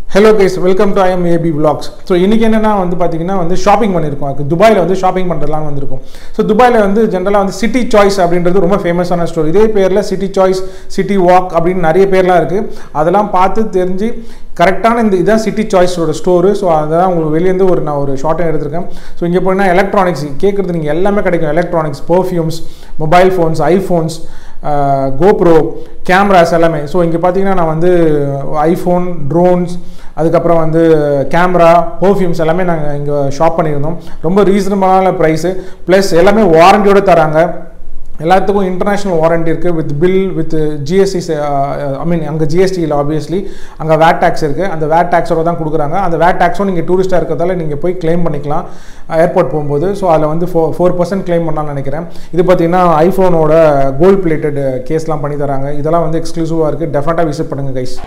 hello guys welcome to I M A B vlogs so இன்றைக்கி என்னென்னா வந்து பார்த்தீங்கன்னா வந்து ஷாப்பிங் பண்ணியிருக்கோம் அதுக்கு துபாயில் வந்து ஷாப்பிங் பண்ணுறதுலாம் வந்திருக்கும் ஸோ துபாயில் வந்து ஜென்ரலாக வந்து சிட்டி சாய்ஸ் அப்படின்றது ரொம்ப ஃபேமஸான ஸ்டோர் இதே பேரில் சிட்டி சாய்ஸ் சிட்டி வாக் அப்படின்னு நிறைய பேர்லாம் இருக்குது அதெல்லாம் பார்த்து தெரிஞ்சு கரெக்டான இந்த இதான் சிட்டி சாய்ஸோட ஸ்டோரு ஸோ அதெல்லாம் உங்களுக்கு வெளியேருந்து ஒரு நான் ஒரு ஷார்ட்டை எடுத்திருக்கேன் ஸோ இங்கே போனால் எலக்ட்ரானிக்ஸ் கேட்குறது நீங்கள் எல்லாமே கிடைக்கும் electronics perfumes mobile phones iPhones GoPro cameras எல்லாமே ஸோ இங்கே பார்த்தீங்கன்னா நான் வந்து ஐஃபோன் ட்ரோன்ஸ் அதுக்கப்புறம் வந்து கேமரா பர்ஃப்யூம்ஸ் எல்லாமே நாங்கள் இங்கே ஷாப் பண்ணியிருந்தோம் ரொம்ப ரீசனபிளான ப்ரைஸு ப்ளஸ் எல்லாமே வாரண்டியோடு தராங்க எல்லாத்துக்கும் இன்டர்நேஷ்னல் வாரண்டி இருக்குது with bill with GST I mean அங்கே ஜிஎஸ்டி இல்லை ஆப்வியஸ்லி அங்கே வேட் டேக்ஸ் இருக்குது அந்த வேட் டேக்ஸோட தான் கொடுக்குறாங்க அந்த வேட் டேக்ஸும் நீங்கள் டூரிஸ்ட்டாக இருக்கிறதால நீங்கள் போய் க்ளைம் பண்ணிக்கலாம் ஏர்போர்ட் போகும்போது ஸோ அதில் வந்து ஃபோ ஃபோர் பர்சன்ட் க்ளைம் பண்ணலாம்னு நினைக்கிறேன் இது பார்த்தீங்கன்னா ஐஃபோனோட கோல்ட் பிளேட்டட் கேஸ்லாம் பண்ணி தராங்க இதெல்லாம் வந்து எக்ஸ்க்ளூசிவாக இருக்குது டெஃபினட்டாக விசிட் பண்ணுங்கள் கைஸ்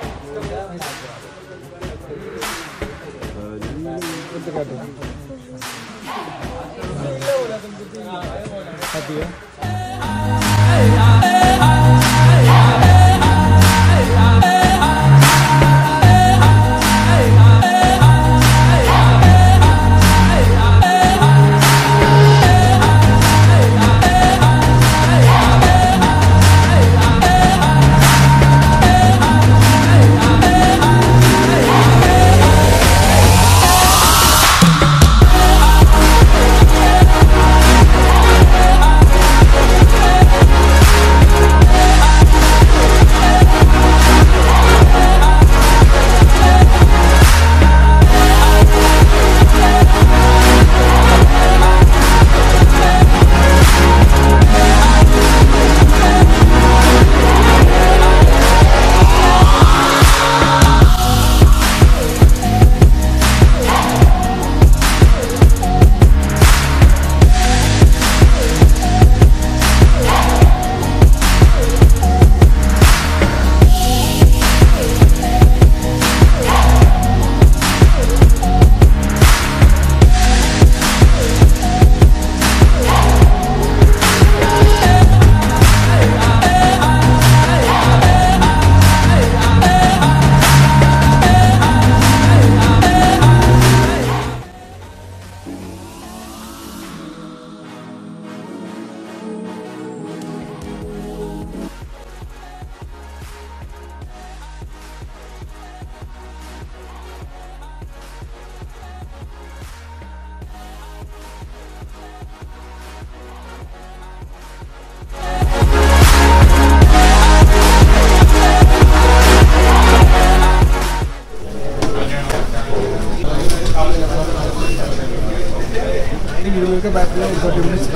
இது இருக்க பேட்டரியில் ஒரு தேர்ட்டி மினிட்ஸ்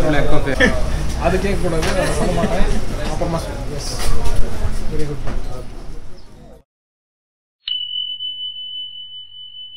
அது கேட்கக்கூடாது அதை சொல்ல மாட்டேன் அப்புறமா எஸ் வெரி குட்